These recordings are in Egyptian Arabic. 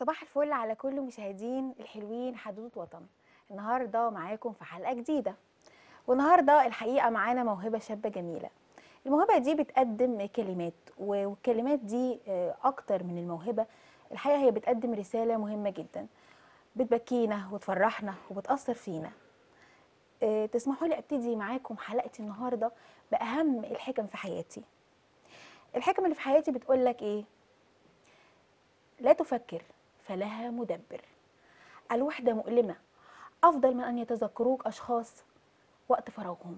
صباح الفل على كل مشاهدين الحلوين حدود وطن النهارده معاكم في حلقه جديده والنهارده الحقيقه معانا موهبه شابه جميله الموهبه دي بتقدم كلمات والكلمات دي آه، اكتر من الموهبه الحقيقه هي بتقدم رساله مهمه جدا بتبكينا وتفرحنا وبتاثر فينا آه، تسمحوا لي ابتدي معاكم حلقتي النهارده باهم الحكم في حياتي الحكم اللي في حياتي بتقول لك ايه لا تفكر فلها مدبر الوحدة مؤلمة أفضل من أن يتذكروك أشخاص وقت فراغهم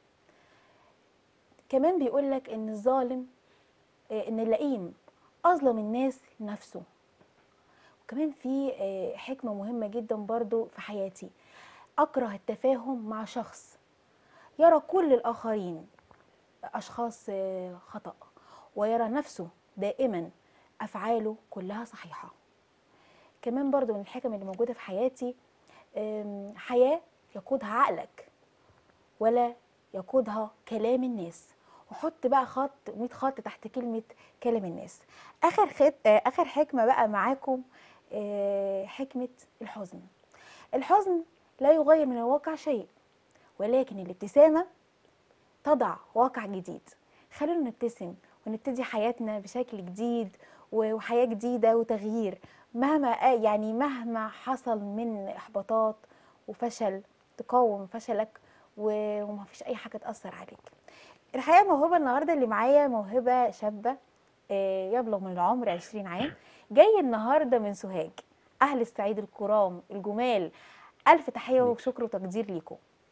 كمان بيقولك إن الظالم آه، إن اللئيم أظلم الناس لنفسه وكمان في آه، حكمة مهمة جدا برضو في حياتي أكره التفاهم مع شخص يرى كل الآخرين أشخاص آه، خطأ ويرى نفسه دائما أفعاله كلها صحيحة كمان برضو من الحكم اللي موجودة في حياتي أم، حياة يقودها عقلك ولا يقودها كلام الناس وحط بقى خط 100 خط تحت كلمة كلام الناس آخر خط آه، آخر حكمة بقى معاكم آه، حكمة الحزن الحزن لا يغير من الواقع شيء ولكن الابتسامة تضع واقع جديد خلونا نبتسم ونبتدي حياتنا بشكل جديد و- وحياة جديدة وتغيير مهما آه يعني مهما حصل من إحباطات وفشل تقاوم فشلك و- وما فيش أي حاجة تأثر عليك الحقيقة موهبة النهاردة اللي معايا موهبة شابة آه، يبلغ من العمر 20 عام جاي النهاردة من سوهاج أهل الصعيد الكرام الجمال ألف تحية وشكر وتقدير ليكم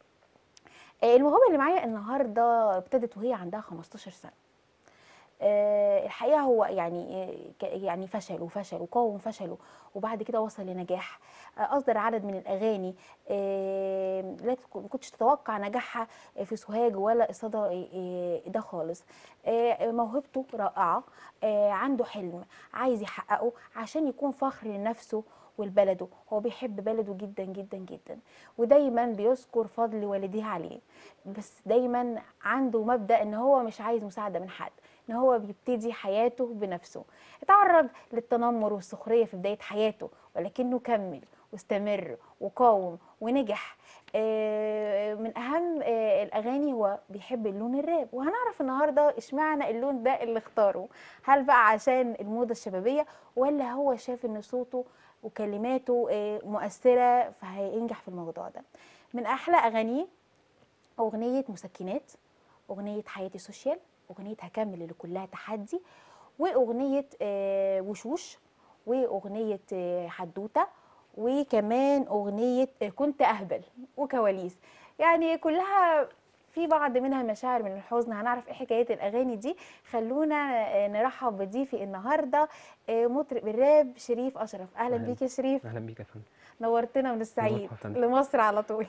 آه، الموهبة اللي معايا النهاردة ابتدت وهي عندها 15 سنة آه، الحقيقه هو يعني آه، ك- يعني فشل وفشل وقاوم فشله وبعد كده وصل لنجاح آه، اصدر عدد من الاغاني آه، لا تك- ما كنتش تتوقع نجاحها في سوهاج ولا الصدى آه، آه، ده خالص آه، موهبته رائعه آه، عنده حلم عايز يحققه عشان يكون فخر لنفسه ولبلده هو بيحب بلده جدا جدا جدا ودايما بيذكر فضل والديه عليه بس دايما عنده مبدأ ان هو مش عايز مساعدة من حد ان هو بيبتدي حياته بنفسه اتعرض للتنمر والسخرية في بداية حياته ولكنه كمل واستمر وقاوم ونجح آه، من اهم آه، الاغاني هو بيحب اللون الراب وهنعرف النهارده اشمعنى اللون ده اللي اختاره هل بقى عشان الموضه الشبابيه ولا هو شاف ان صوته وكلماته آه، مؤثره فهينجح في الموضوع ده من احلى اغانيه اغنيه مسكنات اغنيه حياتي سوشيال اغنيه هكمل اللي كلها تحدي واغنيه آه، وشوش واغنيه آه، حدوته وكمان اغنيه آه، كنت اهبل وكواليس يعني كلها في بعض منها مشاعر من الحزن هنعرف ايه حكايه الاغاني دي خلونا آه، نرحب بضيفي النهارده آه، مطرب الراب شريف اشرف اهلا أهلاً. بيك يا شريف اهلا بيك يا فندم نورتنا من الصعيد نورك يا فندم. لمصر على طول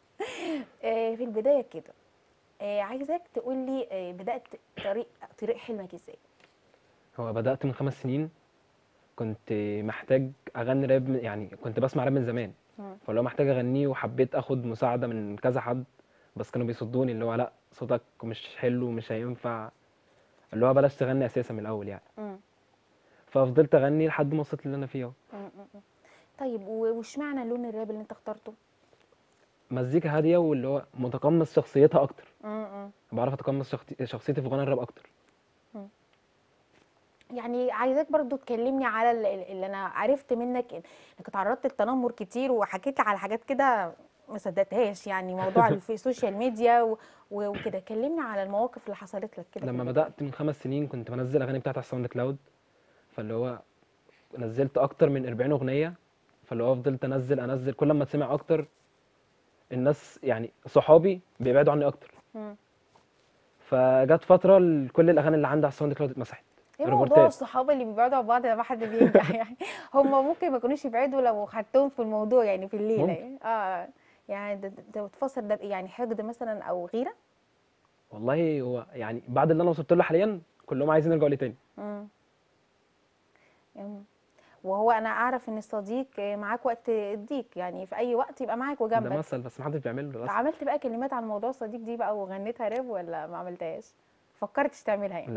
آه، في البدايه كده آه، عايزاك تقول لي آه، بدات طريق طريق حلمك ازاي هو بدأت من خمس سنين كنت محتاج اغني راب من- يعني كنت بسمع راب من زمان مم. فاللي هو محتاج اغنيه وحبيت اخد مساعدة من كذا حد بس كانوا بيصدوني اللي هو لا صوتك مش حلو مش هينفع اللي هو بلاش تغني اساسا من الاول يعني مم. ففضلت اغني لحد ما وصلت اللي انا فيه اهو مم. مم. مم. طيب و- واشمعنى لون الراب اللي انت اخترته مزيكا هادية واللي هو متقمص شخصيتها اكتر مم. مم. بعرف اتقمص شخصي- شخصيتي في غنى الراب اكتر يعني عايزاك برضو تكلمني على ال- ال- اللي انا عرفت منك إن- انك اتعرضت للتنمر كتير وحكيت لي على حاجات كده ما صدقتهاش يعني موضوع ال- في السوشيال ميديا و- و- وكده كلمني على المواقف اللي حصلت لك كده في لما البداية. بدأت من خمس سنين كنت بنزل اغاني بتاعت على الساوند كلاود فاللي هو نزلت اكتر من 40 اغنيه فاللي هو فضلت انزل انزل كل ما اتسمع اكتر الناس يعني صحابي بيبعدوا عني اكتر مم. فجت فتره ال- كل الاغاني اللي عندي على الساوند كلاود اتمسحت ايه موضوع ريبورتات الصحاب اللي بيبعدوا عن بعض لما حد بينجح يعني هم ممكن ما يكونوش يبعدوا لو خدتهم في الموضوع يعني في الليله ممكن. يعني. اه يعني ده- ده بتفسر ده بإيه؟ يعني حقد مثلا او غيره والله هو يعني بعد اللي انا وصلت له حاليا كلهم عايزين يرجعوا لي تاني مم. مم. وهو انا اعرف ان الصديق معاك وقت الضيق يعني في اي وقت يبقى معاك ده وجنبك مثل بس محدش بيعمله للاسف عملت بقى كلمات عن موضوع الصديق دي بقى وغنيتها راب ولا ما عملتهاش فكرتش تعملها يعني لا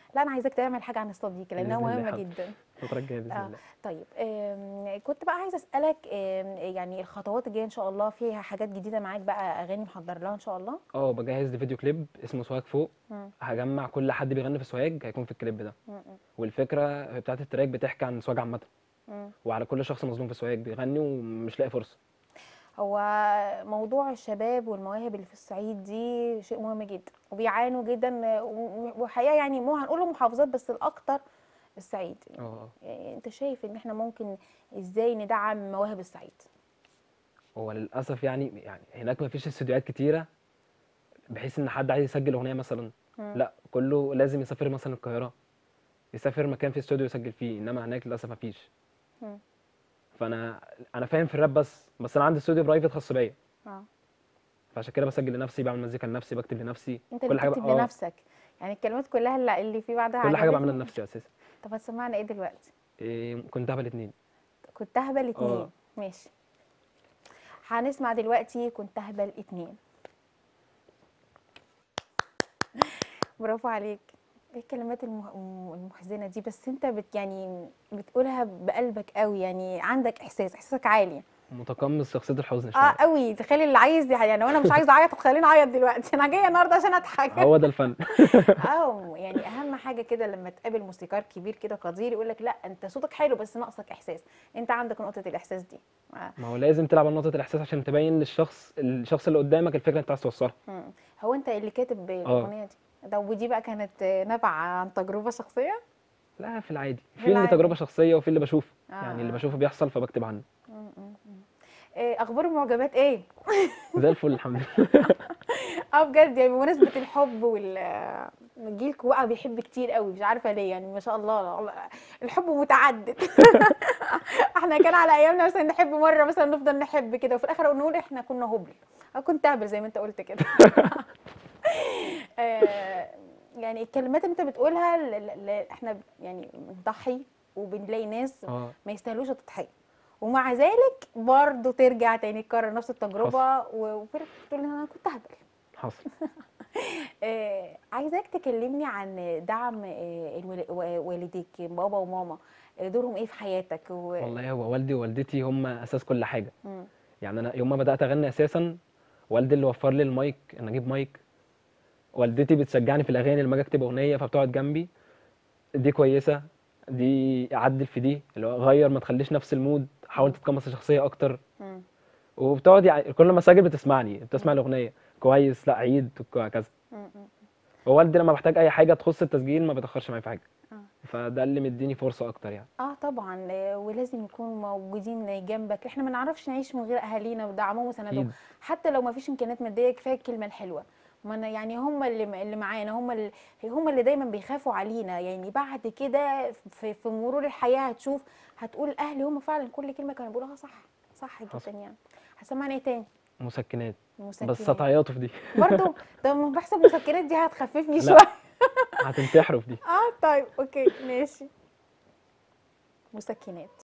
لا انا عايزاك تعمل حاجه عن الصديق لانها بإذن الله مهمه حاضر. جدا الفتره الجايه باذن آه. الله طيب آم، كنت بقى عايزه اسالك آم، يعني الخطوات الجايه ان شاء الله فيها حاجات جديده معاك بقى اغاني محضر لها ان شاء الله اه بجهز لفيديو كليب اسمه سواق فوق مم. هجمع كل حد بيغني في سواق هيكون في الكليب ده مم. والفكره بتاعت التراك بتحكي عن السواق عامه مم. وعلى كل شخص مظلوم في سواق بيغني ومش لاقي فرصه هو موضوع الشباب والمواهب اللي في الصعيد دي شيء مهم جدا وبيعانوا جدا و- وحقيقه يعني مو هنقول محافظات بس الاكتر الصعيد اه يعني انت شايف ان احنا ممكن ازاي ندعم مواهب الصعيد هو للاسف يعني يعني هناك مفيش استوديوهات كتيره بحيث ان حد عايز يسجل اغنيه مثلا مم. لا كله لازم يسافر مثلا القاهره يسافر مكان فيه استوديو يسجل فيه انما هناك للاسف مفيش مم. فانا انا فاهم في الراب بس بس انا عندي استوديو برايفت خاص بيا اه فعشان كده بسجل لنفسي بعمل مزيكا لنفسي بكتب لنفسي انت اللي كل حاجه بتكتب آه، لنفسك يعني الكلمات كلها اللي, اللي في بعدها كل حاجه بعملها عجبتني. لنفسي اساسا طب هتسمعنا ايه دلوقتي إيه كنت هبل اتنين كنت هبل اتنين اه. ماشي هنسمع دلوقتي كنت هبل اتنين برافو عليك ايه الكلمات المح- المحزنة دي بس انت بت يعني بتقولها بقلبك قوي يعني عندك احساس احساسك عالي متقمص شخصيه الحزن اه شويه قوي تخيل اللي عايز يعني وانا مش عايزه اعيط تخليني اعيط دلوقتي انا جايه النهارده عشان اضحك هو ده الفن اه يعني اهم حاجه كده لما تقابل موسيقار كبير كده قدير يقول لك لا انت صوتك حلو بس ناقصك احساس انت عندك نقطه الاحساس دي آه. ما هو لازم تلعب على نقطه الاحساس عشان تبين للشخص الشخص اللي قدامك الفكره اللي انت عايز توصلها مم. هو انت اللي كاتب الاغنيه دي ده ودي بقى كانت نابعه عن تجربه شخصيه لا في العادي في في اللي العادي. تجربه شخصيه وفي اللي بشوفه آه، يعني اللي آه. بشوفه بيحصل فبكتب عنه مم، مم، مم. إيه اخبار المعجبات ايه زي الفل الحمد لله اه بجد يعني بمناسبه الحب وال جيلكوا بقى بيحب كتير قوي مش عارفه ليه يعني ما شاء الله الحب متعدد احنا كان على ايامنا مثلا نحب مره مثلا نفضل نحب كده وفي الاخر نقول احنا كنا هبل أو كنت اهبل زي ما انت قلت كده آه، يعني الكلمات اللي انت بتقولها ل- ل- ل- احنا يعني بنضحي وبنلاقي ناس اه ما يستاهلوش التضحيه ومع ذلك برضه ترجع تاني تكرر نفس التجربه و- وفي الآخر تقول انا كنت اهبل حصل آه، عايزاك تكلمني عن دعم آه، الوال- و- والديك بابا وماما آه، دورهم ايه في حياتك و... والله هو والدي ووالدتي هم اساس كل حاجه مم. يعني انا يوم ما بدات اغني اساسا والدي اللي وفر لي المايك ان اجيب مايك والدتي بتشجعني في الاغاني لما اجي اكتب اغنيه فبتقعد جنبي دي كويسه دي عدل في دي اللي هو غير ما تخليش نفس المود حاول تتقمص الشخصيه اكتر مم. وبتقعد يعني كل ما اسجل بتسمعني بتسمع الاغنيه كويس لا عيد وهكذا مم. مم. ووالدي لما بحتاج اي حاجه تخص التسجيل ما بيتاخرش معايا في حاجه آه. فده اللي مديني فرصه اكتر يعني اه طبعا آه، ولازم يكونوا موجودين جنبك احنا ما نعرفش نعيش من غير اهالينا ودعمهم وسندهم اكيد حتى لو ما فيش امكانيات ماديه كفايه الكلمه الحلوه ما أنا يعني هم اللي اللي معانا هم اللي هم اللي دايما بيخافوا علينا يعني بعد كده في, في مرور الحياه هتشوف هتقول اهلي هم فعلا كل كلمه كانوا بيقولوها صح صح جدا حصل. يعني هسمعني ايه تاني مسكنات مسكنات بس هتعيطوا في دي برضو طب ما بحسب مسكنات دي هتخففني لا. شويه هتنتحروا في دي اه طيب اوكي ماشي مسكنات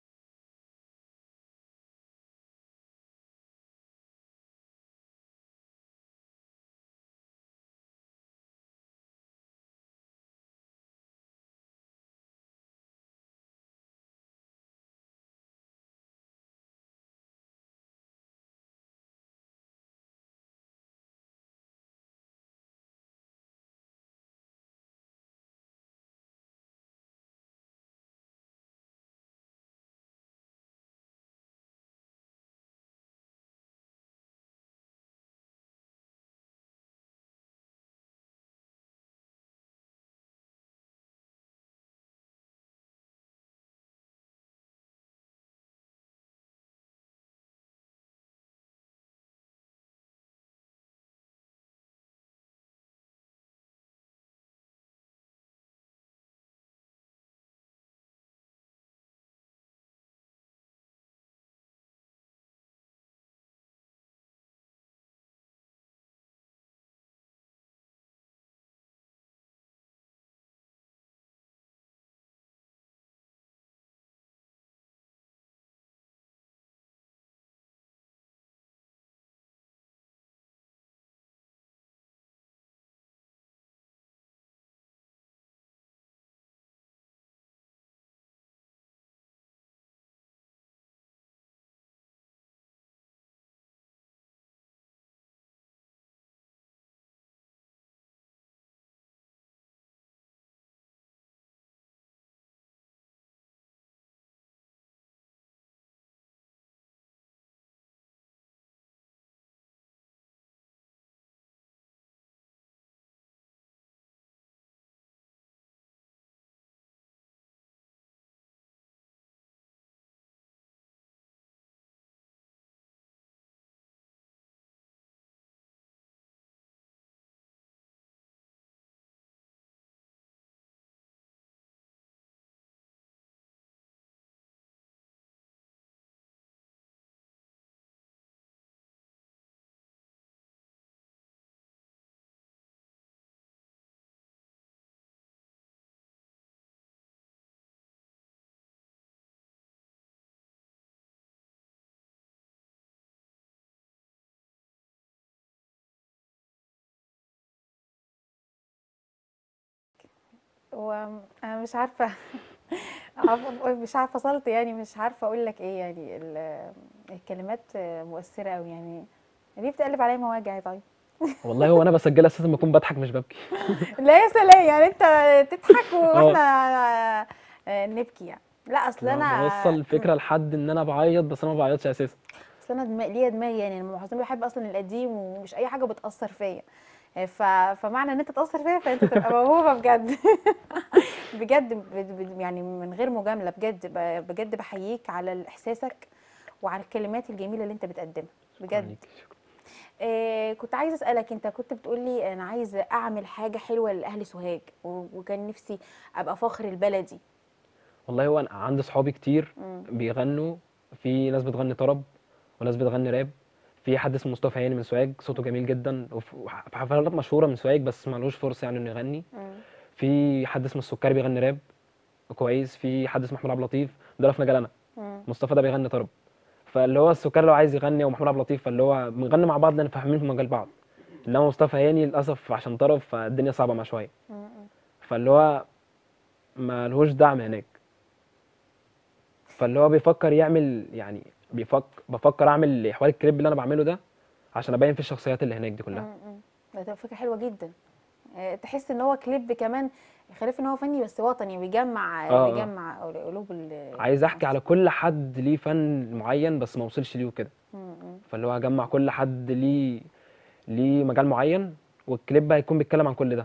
وانا مش عارفه عارفة- مش عارفه فصلت يعني مش عارفه اقول لك ايه يعني ال- الكلمات مؤثره قوي يعني ليه بتقلب عليا مواجع طيب والله هو انا بسجلها اساسا لما اكون بضحك مش ببكي لا يا سلام يعني انت تضحك واحنا آه، نبكي يعني لا اصل انا بوصل الفكره لحد ان انا بعيط بس انا ما بعيطش اساسا اصل انا دماغ ليا دماغ يعني انا معظمي بحب اصلا القديم ومش اي حاجه بتاثر فيا ف... فمعنى ان انت تاثر فيا فانت تبقى موهوبه بجد بجد ب... ب... يعني من غير مجامله بجد ب... بجد بحييك على احساسك وعلى الكلمات الجميله اللي انت بتقدمها بجد عليك. آه كنت عايزه اسالك انت كنت بتقولي انا عايزه اعمل حاجه حلوه لاهل سوهاج و... وكان نفسي ابقى فخر البلدي والله هو انا عندي صحابي كتير مم. بيغنوا في ناس بتغني طرب وناس بتغني راب في حد اسمه مصطفى هاني من سوهاج صوته جميل جدا وف- وفي حفلات مشهوره من سوهاج بس مالوش فرصه يعني انه يغني مم. في حد اسمه السكري بيغني راب كويس في حد اسمه محمود عبد اللطيف ده في مجال انا مم. مصطفى ده بيغني طرب فاللي هو السكري لو عايز يغني ومحمود عبد اللطيف فاللي هو بنغني مع بعض لان فاهمين في مجال بعض انما مصطفى هاني للاسف عشان طرب فالدنيا صعبه معاه شويه مم. فاللي هو ما لهوش دعم هناك فاللي هو بيفكر يعمل يعني بيفكر بفكر اعمل حوار الكليب اللي انا بعمله ده عشان ابين في الشخصيات اللي هناك دي كلها مم. ده تبقى فكره حلوه جدا آه، تحس ان هو كليب كمان خلاف ان هو فني بس وطني بيجمع آه، آه. بيجمع قلوب ال عايز احكي على كل حد ليه فن معين بس ما وصلش ليه وكده مم. مم. فاللي هو هجمع كل حد ليه ليه مجال معين والكليب هيكون بيتكلم عن كل ده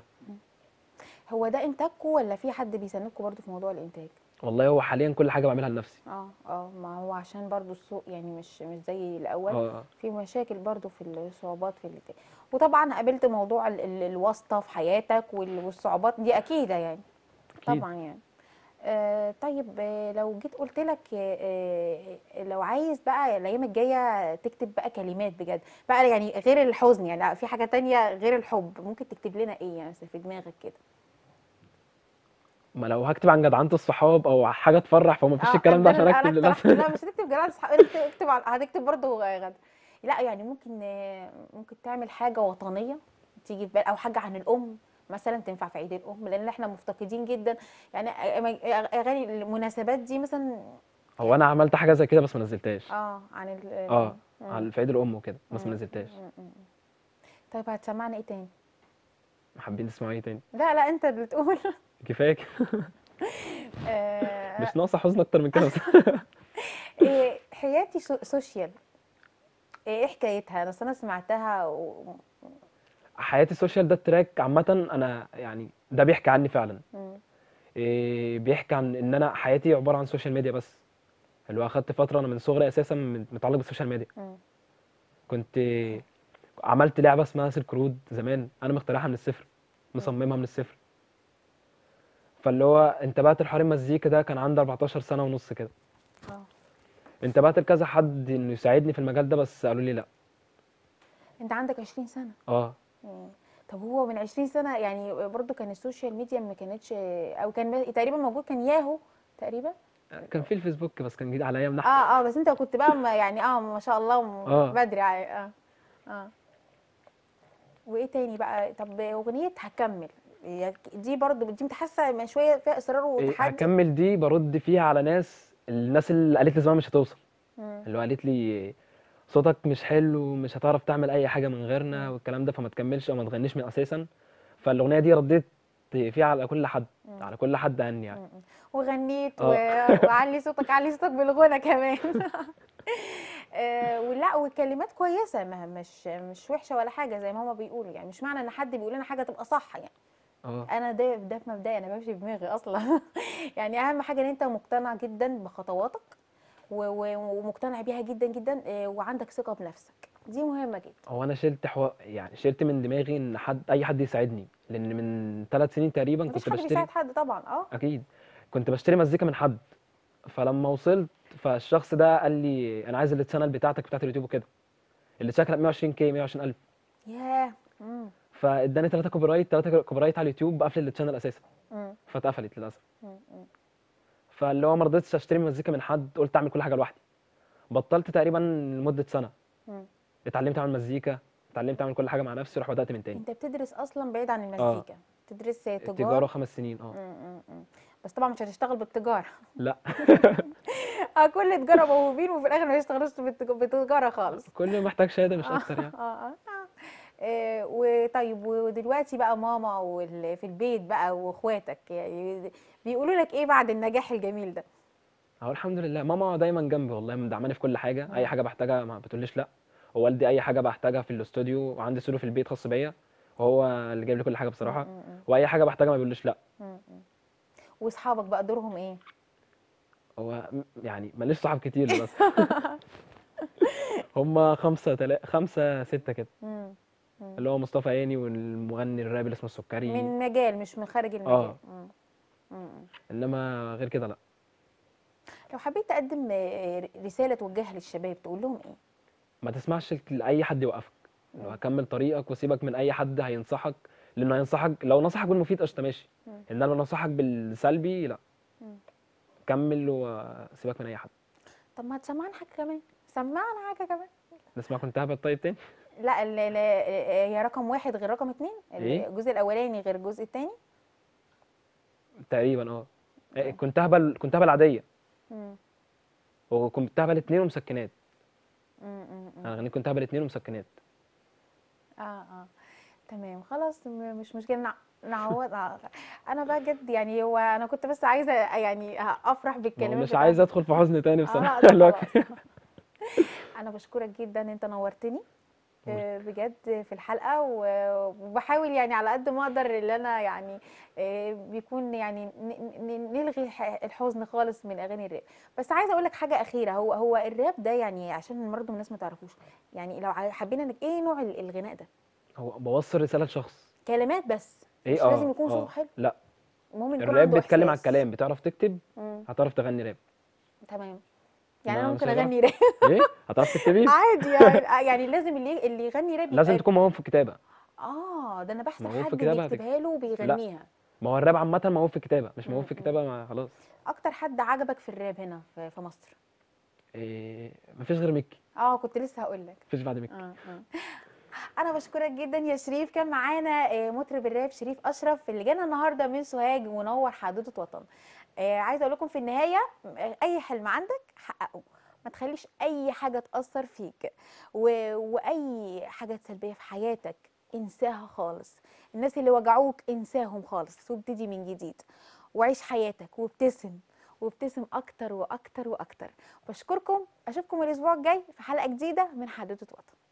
هو ده انتاجكم ولا في حد بيساندكم برضو في موضوع الانتاج والله هو حاليا كل حاجه بعملها لنفسي اه اه ما هو عشان برضو السوق يعني مش مش زي الاول اه في مشاكل برضو في الصعوبات في الانتاج وطبعا قابلت موضوع ال- ال- الواسطه في حياتك وال- والصعوبات دي اكيده يعني اكيد طبعا يعني آه طيب آه لو جيت قلت لك آه آه، لو عايز بقى الايام الجايه تكتب بقى كلمات بجد بقى يعني غير الحزن يعني لا، في حاجه تانية غير الحب ممكن تكتب لنا ايه يعني مثلا في دماغك كده ما لو هكتب عن جدعنة الصحاب او حاجه تفرح فما فيش اه الكلام ده أنا- عشان أنا اكتب اقترحت للناس لا مش هتكتب جلال اصحاب اكتب اكتب على- هتكتب برضه غدا لا يعني ممكن آه، ممكن تعمل حاجه وطنيه تيجي في بال او حاجه عن الام مثلا تنفع في عيد الام لان احنا مفتقدين جدا يعني أغ- اغاني المناسبات دي مثلا هو انا عملت حاجه زي كده بس ما نزلتهاش اه عن ال اه مم. على في عيد الام وكده بس ما مم. نزلتهاش مم. مم. طيب هتسمعنا ايه تاني حابين تسمعوا ايه تاني لا لا انت اللي تقول كفايه كده. آه، مش ناقصه حزن اكتر من كده بس إيه حياتي سو- سوشيال ايه حكايتها انا أصل انا سمعتها و... حياتي السوشيال ده التراك عامه انا يعني ده بيحكي عني فعلا مم. إيه بيحكي عن ان انا حياتي عباره عن سوشيال ميديا بس اللي هو اخدت فتره انا من صغري اساسا من- متعلق بالسوشيال ميديا مم. كنت عملت لعبه اسمها سيلك رود زمان انا مخترعها من الصفر مصممها من الصفر فاللي هو انتبهت لحوار المزيكا ده كان عندي 14 سنه ونص كده اه انتبهت لكذا حد انه يساعدني في المجال ده بس قالوا لي لا انت عندك 20 سنة اه مم. طب هو من 20 سنة يعني برضو كان السوشيال ميديا ما كانتش او كان تقريبا موجود كان ياهو تقريبا كان في الفيسبوك بس كان جديد على ايامنا اه اه بس انت كنت بقى ما- يعني اه ما شاء الله م- آه. بدري ع- اه اه وايه تاني بقى طب اغنية هكمل هي دي برضو دي حاسة شوية فيها اصرار إيه، وتحدي هكمل دي برد فيها على ناس الناس اللي قالت لي زمان مش هتوصل مم. اللي هو قالت لي صوتك مش حلو مش هتعرف تعمل اي حاجه من غيرنا والكلام ده فما تكملش او ما تغنيش من اساسا فالاغنيه دي رديت فيها على كل حد على كل حد عني يعني مم. وغنيت و... آه. وعلي صوتك علي صوتك بالغنى كمان آه، ولا والكلمات كويسه ما مش مش وحشه ولا حاجه زي ما هما بيقولوا يعني مش معنى ان حد بيقول لنا حاجه تبقى صح يعني اه انا ده ده في مبدئي انا بمشي بدماغي اصلا يعني اهم حاجه ان انت مقتنع جدا بخطواتك و- و- ومقتنع بيها جدا جدا آه، وعندك ثقه بنفسك دي مهمه جدا هو انا شلت حو... يعني شلت من دماغي ان حد اي حد يساعدني لان من ثلاث سنين تقريبا مفيش كنت حد بشتري بيساعد حد طبعا اه اكيد كنت بشتري مزيكا من حد فلما وصلت فالشخص ده قال لي انا عايز التشانل بتاعتك بتاعت اليوتيوب وكده اللي كانت 120 كي 120 الف ياه مم. فاداني ثلاثه كوبي رايت ثلاثه كوبي رايت على اليوتيوب بقفل التشانل اساسا مم. فاتقفلت للاسف مم. مم. فاللي هو ما رضيتش اشتري مزيكا من حد قلت اعمل كل حاجه لوحدي بطلت تقريبا لمده سنه مم. اتعلمت اعمل مزيكا اتعلمت اعمل كل حاجه مع نفسي رحت بدات من تاني انت بتدرس اصلا بعيد عن المزيكا تدرس تجاره التجاره خمس سنين اه مم، مم، مم. بس طبعا مش هتشتغل بالتجاره لا اه كل تجاره موهوبين وفي الاخر ما يشتغلوش بالتج- بالتجاره خالص كل محتاج شهاده مش اه اكتر يعني اه اه آه. آه، وطيب ودلوقتي بقى ماما وال- في البيت بقى واخواتك يعني بيقولوا لك ايه بعد النجاح الجميل ده اهو الحمد لله ماما دايما جنبي والله مدعماني في كل حاجه اي مم. حاجه بحتاجها ما بتقوليش لا ووالدي اي حاجه بحتاجها في الاستوديو وعندي استوديو في البيت خاص بيا وهو اللي جايب لي كل حاجه مم، بصراحه مم، مم، واي حاجه بحتاجها ما بيقوليش لا مم، مم. واصحابك بقى دورهم ايه هو م- يعني ماليش صحاب كتير بس هما خمسه تلا... خمسه سته كده مم، مم. اللي هو مصطفى عيني والمغني الراب اللي اسمه السكري من مجال مش من خارج المجال اه مم، مم. انما غير كده لا لو حبيت تقدم آه، رساله توجهها للشباب تقول لهم ايه ما تسمعش لاي حد يوقفك لو مم، هكمل طريقك وسيبك من اي حد هينصحك لانه هينصحك لو نصحك بالمفيد قشطه ماشي مم، انما لو نصحك بالسلبي لا مم. كمل وسيبك من اي حد طب ما تسمعنا حاجه كمان سمعنا حاجه كمان نسمع كنت هبل طيب تاني لا ال- ال- آه، هي رقم واحد غير رقم اتنين ايه الجزء الاولاني غير الجزء التاني تقريبا اه إيه، اه كنت هبل كنت هبل عاديه مم، وكنت هبل اتنين ومسكنات مم، مم، مم. انا غنيت كنت هبل اتنين ومسكنات اه اه تمام خلاص م- مش مشكله نع- نعوض آه. انا بقى جد يعني هو انا كنت بس عايزه يعني افرح ما هو بالكلمات مش عايز بتاعتك ادخل في حزن تاني اه بصراحه لا اللي هو خلاص انا بشكرك جدا ان انت نورتني قول. آه، بجد في الحلقه و- وبحاول يعني على قد ما اقدر اللي انا يعني آه، بيكون يعني ن- ن- نلغي ح- الحزن خالص من اغاني الراب بس عايزه اقول لك حاجه اخيره هو هو الراب ده يعني عشان برضه الناس ما تعرفوش يعني لو ع- حبينا انك ايه نوع ال- الغناء ده هو بوصل رساله لشخص كلمات بس ايه مش لازم اه يكون صوته اه حلو لا المهم يكون الراب عنده بيتكلم على احساس الكلام بتعرف تكتب مم. هتعرف تغني راب تمام يعني انا ما ممكن مش هتعرف اغني راب ايه هتعرف تكتبي عادي يعني يعني لازم اللي اللي يغني راب لازم يبقى تكون موهوب في الكتابه اه ده انا بحسب موهوب في حد الكتابه هتكتب بيكتبها له لا وبيغنيها ما هو الراب عامه موهوب في الكتابه مش موهوب مم، في مم. الكتابه ما خلاص اكتر حد عجبك في الراب هنا في, في مصر إيه مفيش غير ميكي اه كنت لسه هقول لك مفيش بعد ميكي اه اه انا بشكرك جدا يا شريف كان معانا آه، مطرب الراب شريف اشرف اللي جانا النهارده من سوهاج ونور حدوته وطن آه، عايزه اقول لكم في النهايه آه، اي حلم عندك حققه ما تخليش اي حاجه تاثر فيك و... واي حاجه سلبيه في حياتك انساها خالص الناس اللي وجعوك انساهم خالص وابتدي من جديد وعيش حياتك وابتسم وابتسم اكتر واكتر واكتر بشكركم اشوفكم الاسبوع الجاي في حلقه جديده من حدوته وطن